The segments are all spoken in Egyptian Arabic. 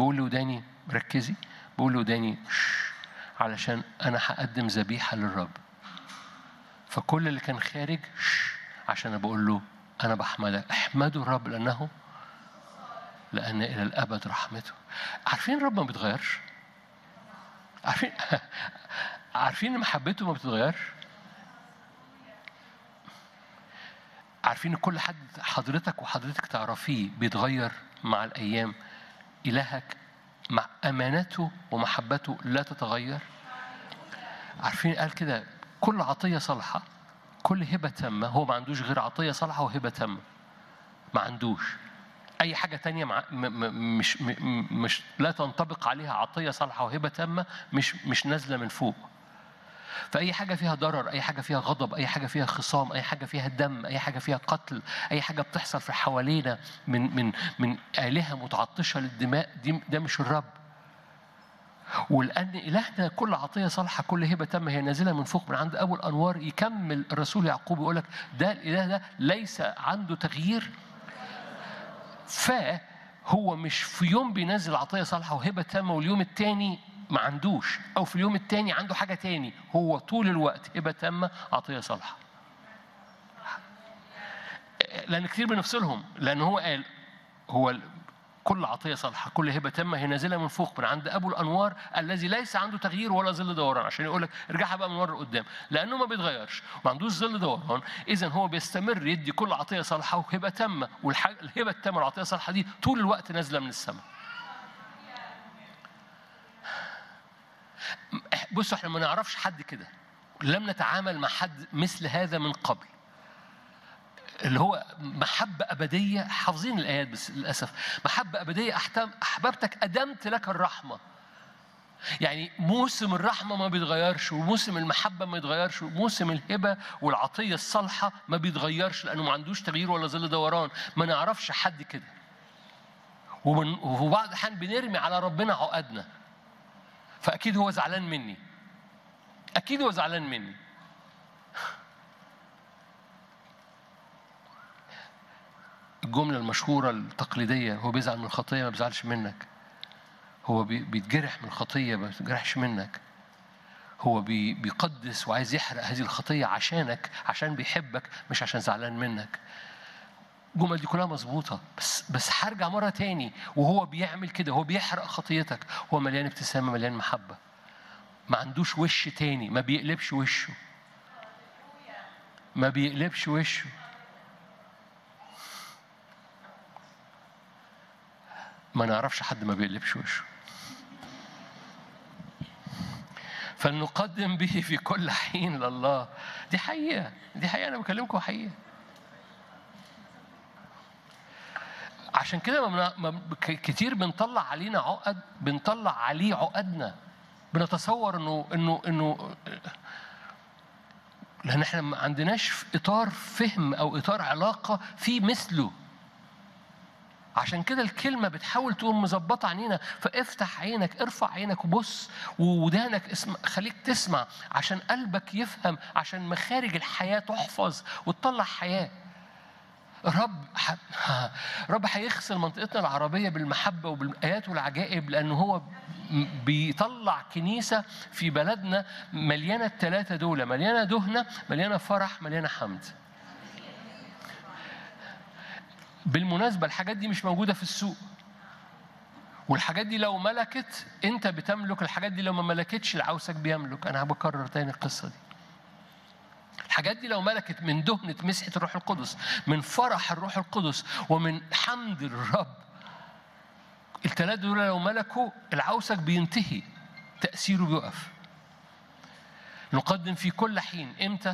بقول لوداني ركزي بقول لوداني شش علشان انا هقدم ذبيحه للرب فكل اللي كان خارج شش عشان انا بقول له انا بحمدك احمدوا الرب لانه لان الى الابد رحمته عارفين الرب ما بيتغيرش عارفين عارفين ان محبته ما بتتغيرش عارفين ان كل حد حضرتك وحضرتك تعرفيه بيتغير مع الايام الهك مع امانته ومحبته لا تتغير عارفين قال كده كل عطيه صالحه كل هبه تامه هو ما عندوش غير عطيه صالحه وهبه تامه ما عندوش اي حاجه تانية مع م م مش م مش لا تنطبق عليها عطيه صالحه وهبه تامه مش مش نازله من فوق فأي حاجة فيها ضرر، أي حاجة فيها غضب، أي حاجة فيها خصام، أي حاجة فيها دم، أي حاجة فيها قتل، أي حاجة بتحصل في حوالينا من من من آلهة متعطشة للدماء دي ده مش الرب. ولأن إلهنا كل عطية صالحة كل هبة تامة هي نازلة من فوق من عند أبو الأنوار يكمل الرسول يعقوب يقول لك ده الإله ده ليس عنده تغيير فهو مش في يوم بينزل عطية صالحة وهبة تامة واليوم التاني ما عندوش او في اليوم التاني عنده حاجه تاني هو طول الوقت هبه تامه عطيه صالحه لان كتير بنفصلهم لان هو قال هو كل عطيه صالحه كل هبه تامه هي نازله من فوق من عند ابو الانوار الذي ليس عنده تغيير ولا ظل دوران عشان يقول لك ارجعها بقى من ورا لقدام لانه ما بيتغيرش ما عندوش ظل دوران اذا هو بيستمر يدي كل عطيه صالحه وهبه تامه والهبه التامه والعطيه الصالحه دي طول الوقت نازله من السماء بصوا احنا ما نعرفش حد كده لم نتعامل مع حد مثل هذا من قبل اللي هو محبة أبدية حافظين الآيات بس للأسف محبة أبدية أحببتك أدمت لك الرحمة يعني موسم الرحمة ما بيتغيرش وموسم المحبة ما يتغيرش وموسم الهبة والعطية الصالحة ما بيتغيرش لأنه ما عندوش تغيير ولا ظل دوران ما نعرفش حد كده ومن وفي بعض الأحيان بنرمي على ربنا عقدنا فأكيد هو زعلان مني أكيد هو زعلان مني الجملة المشهورة التقليدية هو بيزعل من الخطية ما بيزعلش منك هو بيتجرح من الخطية ما بيتجرحش منك هو بيقدس وعايز يحرق هذه الخطية عشانك عشان بيحبك مش عشان زعلان منك الجمل دي كلها مظبوطة بس بس هرجع مرة تاني وهو بيعمل كده هو بيحرق خطيتك هو مليان ابتسامة مليان محبة ما عندوش وش تاني ما بيقلبش وشه ما بيقلبش وشه ما نعرفش حد ما بيقلبش وشه فلنقدم به في كل حين لله دي حقيقة دي حقيقة أنا بكلمكم حقيقة عشان كده ما كتير بنطلع علينا عقد بنطلع عليه عقدنا بنتصور انه انه انه لان احنا ما عندناش اطار فهم او اطار علاقه في مثله عشان كده الكلمه بتحاول تقوم مظبطه عينينا فافتح عينك ارفع عينك وبص وودانك اسمع خليك تسمع عشان قلبك يفهم عشان مخارج الحياه تحفظ وتطلع حياه رب ح... رب هيغسل منطقتنا العربية بالمحبة وبالآيات والعجائب لأنه هو بيطلع كنيسة في بلدنا مليانة الثلاثة دول مليانة دهنة مليانة فرح مليانة حمد بالمناسبة الحاجات دي مش موجودة في السوق والحاجات دي لو ملكت انت بتملك الحاجات دي لو ما ملكتش العوسك بيملك انا بكرر تاني القصه دي الحاجات دي لو ملكت من دهنة مسحة الروح القدس من فرح الروح القدس ومن حمد الرب الثلاثة دول لو ملكوا العوسك بينتهي تأثيره بيقف نقدم في كل حين امتى؟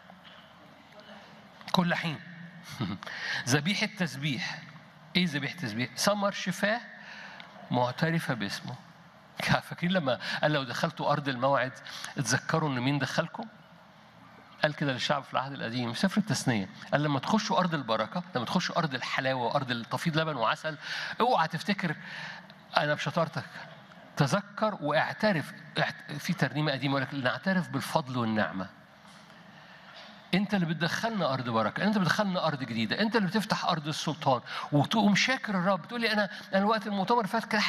كل حين ذبيحة تسبيح ايه ذبيحة تسبيح؟ ثمر شفاه معترفة باسمه فاكرين لما قال لو دخلتوا أرض الموعد اتذكروا إن مين دخلكم؟ قال كده للشعب في العهد القديم سفر التثنية قال لما تخشوا أرض البركة لما تخشوا أرض الحلاوة وأرض التفيض لبن وعسل اوعى تفتكر أنا بشطارتك تذكر واعترف في ترنيمة قديمة يقول لك نعترف بالفضل والنعمة انت اللي بتدخلنا ارض بركه انت بتدخلنا ارض جديده انت اللي بتفتح ارض السلطان وتقوم شاكر الرب تقول لي انا انا الوقت المؤتمر فات كده